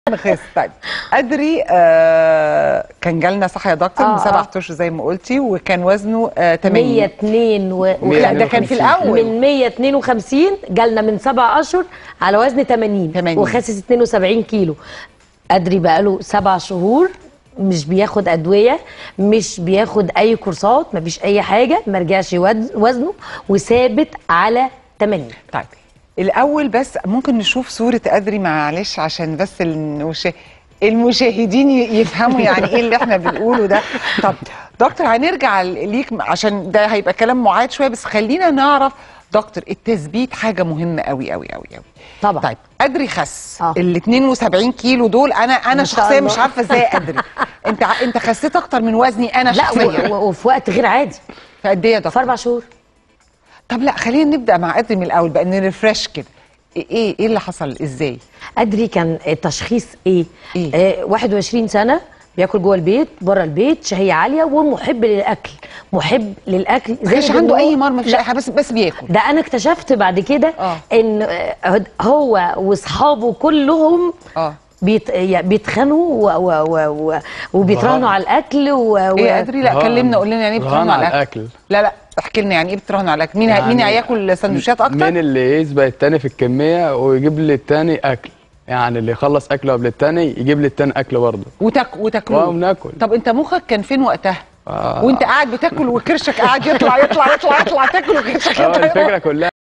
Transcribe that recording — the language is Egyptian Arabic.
خس طيب ادري آه كان جالنا صح يا دكتور آه، من سبع آه. اشهر زي ما قلتي وكان وزنه آه 80 102 و... لا ده كان في 152. الاول من 152 جالنا من سبع اشهر على وزن 80 80. وخاسس 72 كيلو ادري بقاله سبع شهور مش بياخد ادويه مش بياخد اي كورسات مفيش اي حاجه ما رجعش وز- وزنه وثابت على 80 طيب الاول بس ممكن نشوف صوره ادري معلش عشان بس المشا... المشاهدين ي- يفهموا يعني ايه اللي احنا بنقوله ده طب دكتور هنرجع ليك عشان ده هيبقى كلام معاد شويه بس خلينا نعرف دكتور التثبيت حاجه مهمه قوي قوي قوي قوي طبعا. طيب ادري خس آه. ال 72 كيلو دول انا انا ما شاء شخصيا الله. مش عارفه ازاي ادري انت ع- انت خسيت اكتر من وزني انا لا شخصيا و... و... وفي وقت غير عادي في قد ايه يا في دكتور اربع شهور طب لا خلينا نبدا مع ادري من الاول بقى نرفرش كده ايه ايه اللي حصل ازاي ادري كان التشخيص ايه, إيه؟ آه 21 سنه بياكل جوه البيت بره البيت شهيه عاليه ومحب للاكل محب للاكل ما كانش ما عنده بنقول- اي مرض ما فيش لا، اي حاجه بس بس بياكل ده انا اكتشفت بعد كده آه. ان آه، هو واصحابه كلهم اه بيت... يعني بيتخانوا و... و... و... و... وبيتراهنوا رهان. على الاكل و... و... ايه ادري لا رهان. كلمنا قول لنا يعني ايه رهان بتراهنوا على على الاكل الأكل. لا لا احكي لنا يعني ايه بتراهنوا على الاكل مين يعني مين يعني هياكل سندوتشات اكتر مين اللي يسبق التاني في الكميه ويجيب لي التاني اكل يعني اللي يخلص اكله قبل التاني يجيب لي التاني اكل برضه وتاك وتاكلوه اه بناكل. طب انت مخك كان فين وقتها آه. وانت قاعد بتاكل وكرشك قاعد يطلع يطلع يطلع يطلع تاكل وكرشك اه يطلع الفكره كلها